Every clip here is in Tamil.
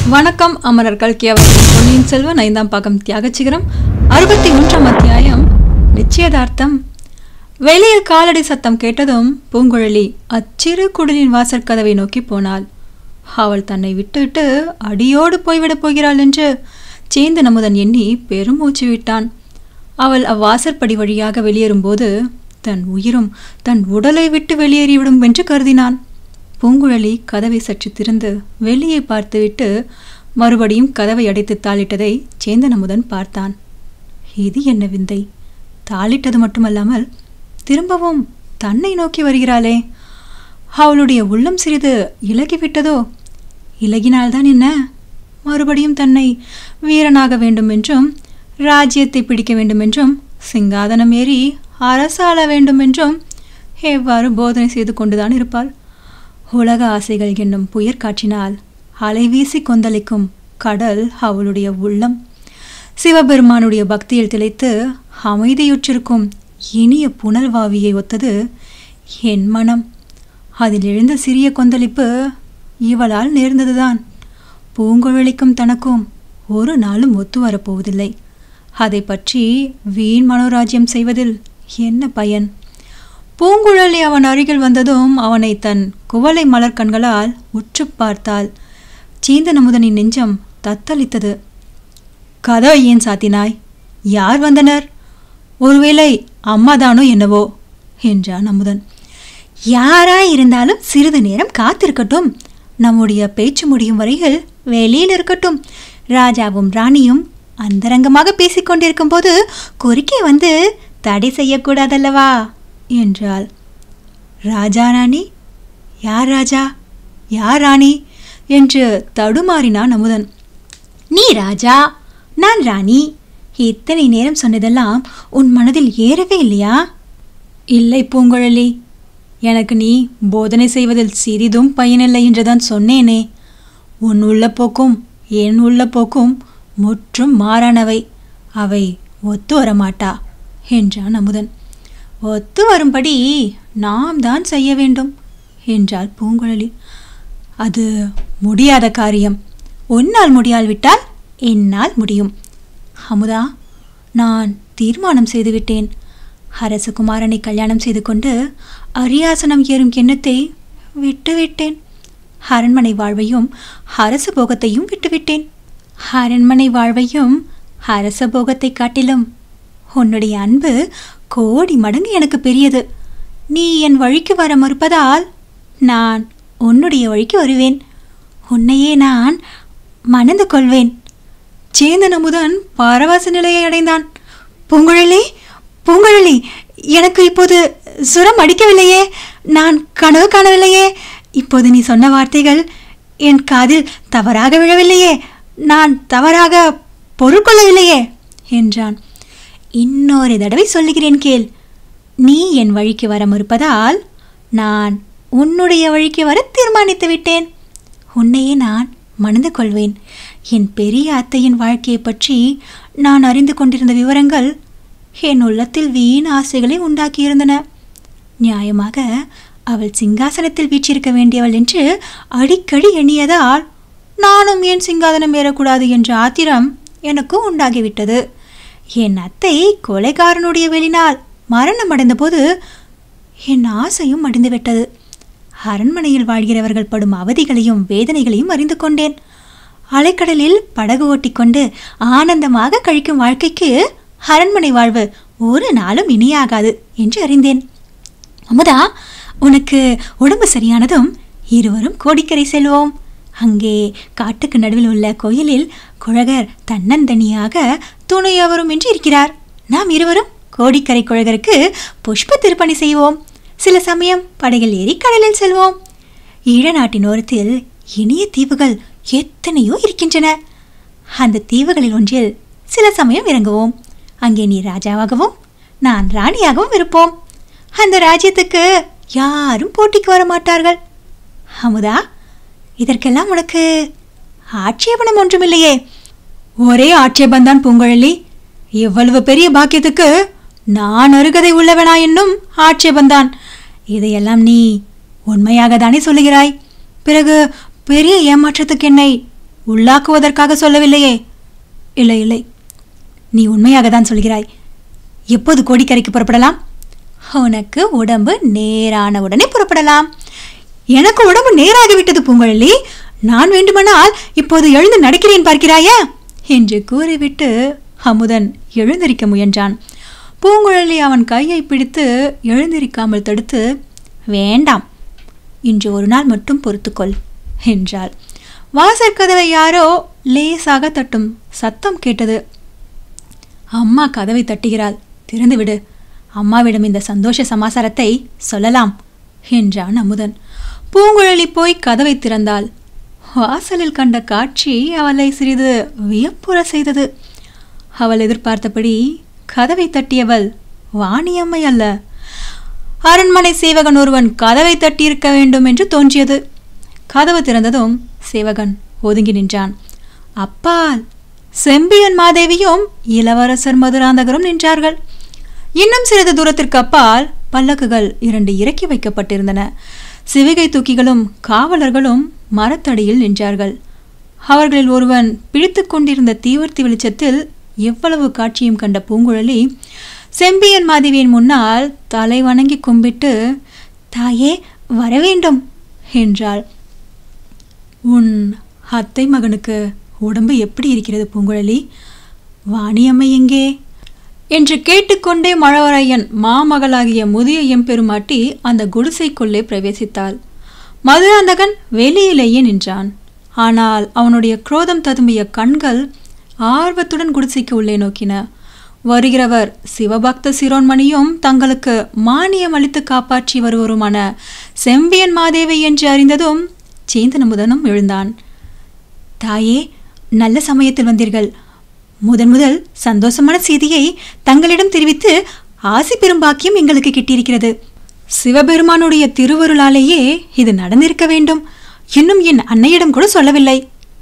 வணக்கம் அமரர் கல்கி அவர்கள் பொன்னியின் செல்வன் ஐந்தாம் பாகம் தியாகச்சிகரம் அறுபத்தி மூன்றாம் அத்தியாயம் நிச்சயதார்த்தம் வெளியில் காலடி சத்தம் கேட்டதும் பூங்குழலி அச்சிறு குடிலின் வாசற் கதவை நோக்கி போனாள் அவள் தன்னை விட்டுவிட்டு அடியோடு போய்விடப் போகிறாள் என்று சேந்து நமுதன் எண்ணி பெருமூச்சு விட்டான் அவள் அவ்வாசற்படி வழியாக வெளியேறும்போது தன் உயிரும் தன் உடலை விட்டு வெளியேறிவிடும் என்று கருதினான் பூங்குழலி கதவை சற்று திறந்து வெளியே பார்த்துவிட்டு மறுபடியும் கதவை அடைத்து தாளிட்டதை சேந்தன் அமுதன் பார்த்தான் இது என்ன விந்தை தாளிட்டது மட்டுமல்லாமல் திரும்பவும் தன்னை நோக்கி வருகிறாளே அவளுடைய உள்ளம் சிறிது இலகிவிட்டதோ இலகினால்தான் என்ன மறுபடியும் தன்னை வீரனாக வேண்டும் என்றும் ராஜ்யத்தை பிடிக்க வேண்டும் என்றும் சிங்காதனம் ஏறி அரசாள வேண்டும் என்றும் எவ்வாறு போதனை செய்து கொண்டுதான் இருப்பாள் உலக ஆசைகள் என்னும் புயற் காற்றினால் அலைவீசி கொந்தளிக்கும் கடல் அவளுடைய உள்ளம் சிவபெருமானுடைய பக்தியில் திளைத்து அமைதியுற்றிருக்கும் இனிய புனல்வாவியை ஒத்தது என் மனம் அதில் எழுந்த சிறிய கொந்தளிப்பு இவளால் நேர்ந்ததுதான் பூங்குழலிக்கும் தனக்கும் ஒரு நாளும் ஒத்து வரப்போவதில்லை அதை பற்றி வீண் மனோராஜ்யம் செய்வதில் என்ன பயன் பூங்குழலி அவன் அருகில் வந்ததும் அவனை தன் குவளை மலர் கண்களால் உற்று பார்த்தாள் சீந்தன் அமுதனின் நெஞ்சம் தத்தளித்தது கதவை ஏன் சாத்தினாய் யார் வந்தனர் ஒருவேளை அம்மாதானோ என்னவோ என்றான் அமுதன் யாராய் இருந்தாலும் சிறிது நேரம் காத்திருக்கட்டும் நம்முடைய பேச்சு முடியும் வரையில் வெளியில் இருக்கட்டும் ராஜாவும் ராணியும் அந்தரங்கமாக பேசிக்கொண்டிருக்கும் போது குறுக்கே வந்து தடை செய்யக்கூடாதல்லவா என்றாள் ராஜா ராணி யார் ராஜா யார் ராணி என்று தடுமாறினான் அமுதன் நீ ராஜா நான் ராணி இத்தனை நேரம் சொன்னதெல்லாம் உன் மனதில் ஏறவே இல்லையா இல்லை பூங்குழலி எனக்கு நீ போதனை செய்வதில் சிறிதும் பயனில்லை என்றுதான் சொன்னேனே உன் உள்ள போக்கும் என் உள்ள போக்கும் முற்றும் மாறானவை அவை ஒத்து வரமாட்டா என்றான் அமுதன் ஒத்து வரும்படி நாம் தான் செய்ய வேண்டும் என்றாள் பூங்குழலி அது முடியாத காரியம் உன்னால் முடியாவிட்டால் என்னால் முடியும் அமுதா நான் தீர்மானம் செய்துவிட்டேன் அரசகுமாரனை கல்யாணம் செய்து கொண்டு அரியாசனம் ஏறும் எண்ணத்தை விட்டுவிட்டேன் அரண்மனை வாழ்வையும் அரச போகத்தையும் விட்டுவிட்டேன் அரண்மனை வாழ்வையும் அரச போகத்தை காட்டிலும் உன்னுடைய அன்பு கோடி மடங்கு எனக்கு பெரியது நீ என் வழிக்கு வர மறுப்பதால் நான் உன்னுடைய வழிக்கு வருவேன் உன்னையே நான் மணந்து கொள்வேன் சேந்தன் அமுதன் பரவச நிலையை அடைந்தான் பூங்குழலி பூங்குழலி எனக்கு இப்போது சுரம் அடிக்கவில்லையே நான் கனவு காணவில்லையே இப்போது நீ சொன்ன வார்த்தைகள் என் காதில் தவறாக விழவில்லையே நான் தவறாக பொருள் கொள்ளவில்லையே என்றான் இன்னொரு தடவை சொல்லுகிறேன் கேள் நீ என் வழிக்கு வர மறுப்பதால் நான் உன்னுடைய வழிக்கு வர தீர்மானித்து விட்டேன் உன்னையே நான் மணந்து கொள்வேன் என் பெரிய அத்தையின் வாழ்க்கையை பற்றி நான் அறிந்து கொண்டிருந்த விவரங்கள் என் உள்ளத்தில் வீண் ஆசைகளை உண்டாக்கியிருந்தன நியாயமாக அவள் சிங்காசனத்தில் வீற்றிருக்க வேண்டியவள் என்று அடிக்கடி எண்ணியதால் நானும் ஏன் சிங்காதனம் ஏறக்கூடாது என்ற ஆத்திரம் எனக்கு உண்டாகிவிட்டது என் அத்தை கொலைகாரனுடைய வெளினால் மரணம் அடைந்தபோது என் ஆசையும் மடிந்துவிட்டது அரண்மனையில் வாழ்கிறவர்கள் படும் அவதிகளையும் வேதனைகளையும் அறிந்து கொண்டேன் அலைக்கடலில் படகு ஓட்டிக்கொண்டு ஆனந்தமாக கழிக்கும் வாழ்க்கைக்கு அரண்மனை வாழ்வு ஒரு நாளும் இனியாகாது என்று அறிந்தேன் அமுதா உனக்கு உடம்பு சரியானதும் இருவரும் கோடிக்கரை செல்வோம் அங்கே காட்டுக்கு நடுவில் உள்ள கோயிலில் குழகர் தன்னந்தனியாக துணையவரும் என்று இருக்கிறார் நாம் இருவரும் கோடிக்கரை குழகருக்கு புஷ்ப திருப்பணி செய்வோம் சில சமயம் படகில் ஏறி கடலில் செல்வோம் ஈழ நாட்டின் ஓரத்தில் இனிய தீவுகள் எத்தனையோ இருக்கின்றன அந்த தீவுகளில் ஒன்றில் சில சமயம் இறங்குவோம் அங்கே நீ ராஜாவாகவும் நான் ராணியாகவும் இருப்போம் அந்த ராஜ்யத்துக்கு யாரும் போட்டிக்கு வர மாட்டார்கள் அமுதா இதற்கெல்லாம் உனக்கு ஆட்சேபணம் ஒன்றுமில்லையே ஒரே ஆட்சேபந்தான் பூங்குழலி இவ்வளவு பெரிய பாக்கியத்துக்கு நான் அருகதை உள்ளவனா என்னும் ஆட்சேபந்தான் இதையெல்லாம் நீ உண்மையாக தானே சொல்லுகிறாய் பிறகு பெரிய ஏமாற்றத்துக்கு என்னை உள்ளாக்குவதற்காக சொல்லவில்லையே இல்லை இல்லை நீ உண்மையாக தான் சொல்கிறாய் எப்போது கோடிக்கரைக்கு புறப்படலாம் உனக்கு உடம்பு நேரான உடனே புறப்படலாம் எனக்கு உடம்பு நேராகிவிட்டது பூங்குழலி நான் வேண்டுமானால் இப்போது எழுந்து நடக்கிறேன் பார்க்கிறாயா என்று கூறிவிட்டு அமுதன் எழுந்திருக்க முயன்றான் பூங்குழலி அவன் கையை பிடித்து எழுந்திருக்காமல் தடுத்து வேண்டாம் இன்று ஒரு நாள் மட்டும் பொறுத்துக்கொள் என்றாள் வாசற்கதவை யாரோ லேசாக தட்டும் சத்தம் கேட்டது அம்மா கதவை தட்டுகிறாள் திறந்துவிடு அம்மாவிடம் இந்த சந்தோஷ சமாசாரத்தை சொல்லலாம் என்றான் அமுதன் பூங்குழலி போய் கதவை திறந்தாள் வாசலில் கண்ட காட்சி அவளை சிறிது வியப்புற செய்தது அவள் எதிர்பார்த்தபடி கதவை தட்டியவள் வாணியம்மை அல்ல அரண்மனை சேவகன் ஒருவன் கதவை தட்டியிருக்க வேண்டும் என்று தோன்றியது கதவு திறந்ததும் சேவகன் ஒதுங்கி நின்றான் அப்பால் செம்பியன் மாதேவியும் இளவரசர் மதுராந்தகரும் நின்றார்கள் இன்னும் சிறிது தூரத்திற்கு அப்பால் பல்லக்குகள் இரண்டு இறக்கி வைக்கப்பட்டிருந்தன சிவிகை தூக்கிகளும் காவலர்களும் மரத்தடியில் நின்றார்கள் அவர்களில் ஒருவன் பிடித்துக் கொண்டிருந்த தீவர்த்தி வெளிச்சத்தில் எவ்வளவு காட்சியும் கண்ட பூங்குழலி செம்பியன் மாதேவியின் முன்னால் தலை வணங்கி கும்பிட்டு தாயே வரவேண்டும் என்றாள் உன் அத்தை மகனுக்கு உடம்பு எப்படி இருக்கிறது பூங்குழலி வாணியம்மை எங்கே என்று கேட்டுக்கொண்டே மழவரையன் மாமகளாகிய முதிய எம்பெருமாட்டி அந்த குடிசைக்குள்ளே பிரவேசித்தாள் மதுராந்தகன் வெளியிலேயே நின்றான் ஆனால் அவனுடைய குரோதம் ததும்பிய கண்கள் ஆர்வத்துடன் குடிசைக்கு உள்ளே நோக்கின வருகிறவர் சிவபக்த சிரோன்மணியும் தங்களுக்கு மானியம் அளித்து காப்பாற்றி வருவருமான செம்பியன் மாதேவி என்று அறிந்ததும் சேந்தனமுதனும் எழுந்தான் தாயே நல்ல சமயத்தில் வந்தீர்கள் முதன் முதல் சந்தோஷமான செய்தியை தங்களிடம் தெரிவித்து ஆசி பெரும் பாக்கியம் எங்களுக்கு கிட்டியிருக்கிறது சிவபெருமானுடைய திருவருளாலேயே இது நடந்திருக்க வேண்டும் இன்னும் என் அன்னையிடம் கூட சொல்லவில்லை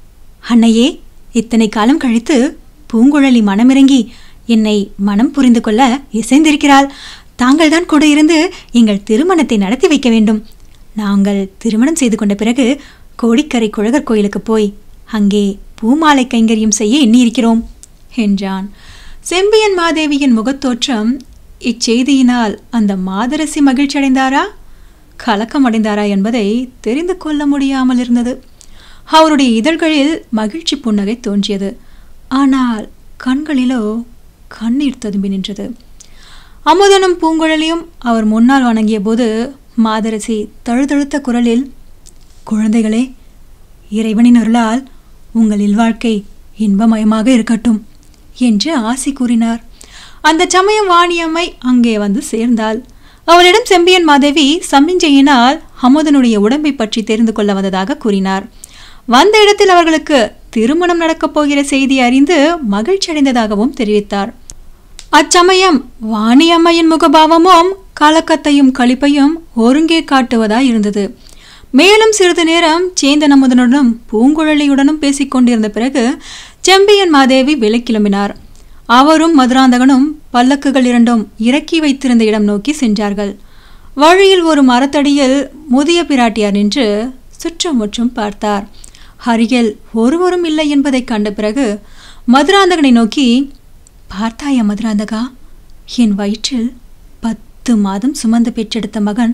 அன்னையே இத்தனை காலம் கழித்து பூங்குழலி மனமிறங்கி என்னை மனம் புரிந்து கொள்ள இசைந்திருக்கிறாள் தாங்கள்தான் கூட இருந்து எங்கள் திருமணத்தை நடத்தி வைக்க வேண்டும் நாங்கள் திருமணம் செய்து கொண்ட பிறகு கோடிக்கரை குழகர் கோயிலுக்கு போய் அங்கே பூமாலை கைங்கரியம் செய்ய எண்ணியிருக்கிறோம் என்றான் செம்பியன் மாதேவியின் முகத்தோற்றம் இச்செய்தியினால் அந்த மாதரசி மகிழ்ச்சியடைந்தாரா கலக்கமடைந்தாரா என்பதை தெரிந்து கொள்ள முடியாமல் இருந்தது அவருடைய இதழ்களில் மகிழ்ச்சி புன்னகை தோன்றியது ஆனால் கண்களிலோ கண்ணீர் ததும்பி நின்றது அமுதனும் பூங்குழலியும் அவர் முன்னால் வணங்கிய போது மாதரசி தழுதழுத்த குரலில் குழந்தைகளே இறைவனின் அருளால் உங்கள் இல்வாழ்க்கை இன்பமயமாக இருக்கட்டும் என்று ஆசி கூறினார் அந்த சமயம் வாணியம்மை அங்கே வந்து சேர்ந்தாள் அவளிடம் செம்பியன் மாதேவி சம்மிஞ்சையினால் அமுதனுடைய உடம்பை பற்றி தெரிந்து கொள்ள வந்ததாக கூறினார் வந்த இடத்தில் அவர்களுக்கு திருமணம் நடக்கப் போகிற செய்தி அறிந்து மகிழ்ச்சி அடைந்ததாகவும் தெரிவித்தார் அச்சமயம் வாணியம்மையின் முகபாவமும் கலக்கத்தையும் களிப்பையும் ஒருங்கே காட்டுவதாய் இருந்தது மேலும் சிறிது நேரம் சேந்தன் அமுதனுடனும் பூங்குழலியுடனும் பேசிக் கொண்டிருந்த பிறகு செம்பியன் மாதேவி விலை கிளம்பினார் அவரும் மதுராந்தகனும் பல்லக்குகள் இரண்டும் இறக்கி வைத்திருந்த இடம் நோக்கி சென்றார்கள் வழியில் ஒரு மரத்தடியில் முதிய பிராட்டியார் நின்று சுற்றுமுற்றும் பார்த்தார் அருகில் ஒருவரும் இல்லை என்பதைக் கண்ட பிறகு மதுராந்தகனை நோக்கி பார்த்தாயா மதுராந்தகா என் வயிற்றில் பத்து மாதம் சுமந்து பெற்றெடுத்த மகன்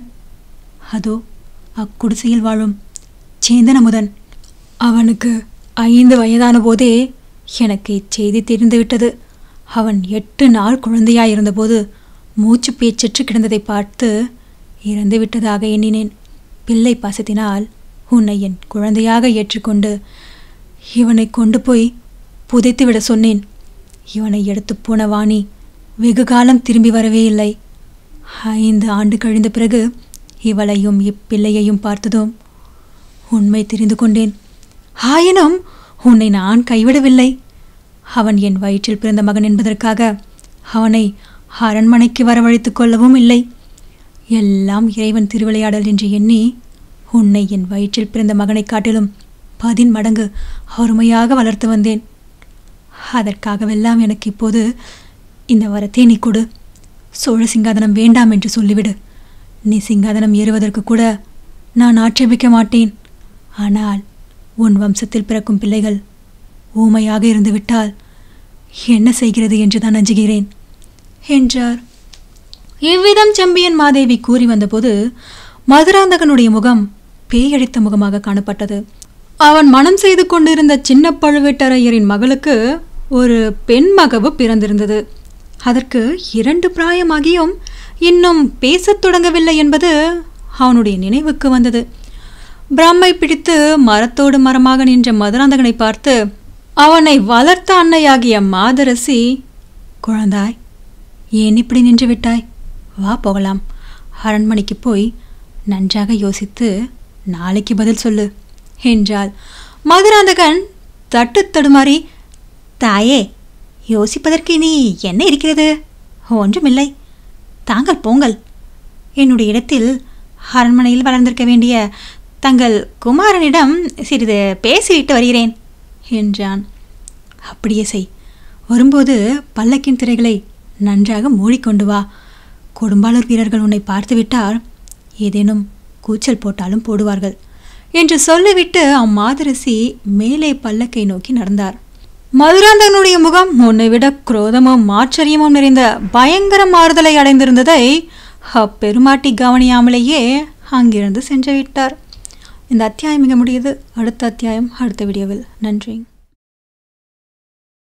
அதோ அக்குடிசையில் வாழும் சேந்தனமுதன் அவனுக்கு ஐந்து வயதான போதே எனக்கு இச்செய்தி தெரிந்துவிட்டது அவன் எட்டு நாள் குழந்தையாயிருந்தபோது மூச்சு பேச்சற்று கிடந்ததை பார்த்து இறந்து விட்டதாக எண்ணினேன் பிள்ளை பாசத்தினால் உன்னை என் குழந்தையாக ஏற்றுக்கொண்டு இவனை கொண்டு போய் புதைத்துவிட சொன்னேன் இவனை எடுத்து போன வாணி வெகு காலம் திரும்பி வரவே இல்லை ஐந்து ஆண்டு கழிந்த பிறகு இவளையும் இப்பிள்ளையையும் பார்த்ததும் உண்மை தெரிந்து கொண்டேன் ஆயினும் உன்னை நான் கைவிடவில்லை அவன் என் வயிற்றில் பிறந்த மகன் என்பதற்காக அவனை அரண்மனைக்கு வரவழைத்துக் கொள்ளவும் இல்லை எல்லாம் இறைவன் திருவிளையாடல் என்று எண்ணி உன்னை என் வயிற்றில் பிறந்த மகனைக் காட்டிலும் பதின் மடங்கு அருமையாக வளர்த்து வந்தேன் அதற்காகவெல்லாம் எனக்கு இப்போது இந்த வரத்தை நீ கொடு சோழ சிங்காதனம் வேண்டாம் என்று சொல்லிவிடு நீ சிங்காதனம் ஏறுவதற்கு கூட நான் ஆட்சேபிக்க மாட்டேன் ஆனால் உன் வம்சத்தில் பிறக்கும் பிள்ளைகள் ஊமையாக இருந்துவிட்டால் என்ன செய்கிறது என்று தான் அஞ்சுகிறேன் என்றார் இவ்விதம் செம்பியன் மாதேவி கூறி வந்தபோது மதுராந்தகனுடைய முகம் பேயடித்த முகமாக காணப்பட்டது அவன் மனம் செய்து கொண்டிருந்த சின்ன பழுவேட்டரையரின் மகளுக்கு ஒரு பெண் மகவு பிறந்திருந்தது அதற்கு இரண்டு பிராயமாகியும் இன்னும் பேசத் தொடங்கவில்லை என்பது அவனுடைய நினைவுக்கு வந்தது பிரம்மை பிடித்து மரத்தோடு மரமாக நின்ற மதுராந்தகனை பார்த்து அவனை வளர்த்த அன்னையாகிய மாதரசி குழந்தாய் ஏன் இப்படி நின்று விட்டாய் வா போகலாம் அரண்மனைக்கு போய் நன்றாக யோசித்து நாளைக்கு பதில் சொல்லு என்றாள் மதுராந்தகன் தட்டு தடுமாறி தாயே யோசிப்பதற்கு இனி என்ன இருக்கிறது ஒன்றுமில்லை தாங்கள் போங்கள் என்னுடைய இடத்தில் அரண்மனையில் வளர்ந்திருக்க வேண்டிய தங்கள் குமாரனிடம் சிறிது பேசிவிட்டு வருகிறேன் என்றான் அப்படியே செய் வரும்போது பல்லக்கின் திரைகளை நன்றாக மூடிக்கொண்டு வா கொடும்பாளூர் வீரர்கள் உன்னை பார்த்துவிட்டால் ஏதேனும் கூச்சல் போட்டாலும் போடுவார்கள் என்று சொல்லிவிட்டு அம்மாதரசி மேலே பல்லக்கை நோக்கி நடந்தார் மதுராந்தகனுடைய முகம் உன்னை விட குரோதமும் ஆச்சரியமும் நிறைந்த பயங்கர மாறுதலை அடைந்திருந்ததை அப்பெருமாட்டி கவனியாமலேயே அங்கிருந்து சென்று விட்டார் இந்த அத்தியாயம் மிக முடியுது அடுத்த அத்தியாயம் அடுத்த வீடியோவில் நன்றி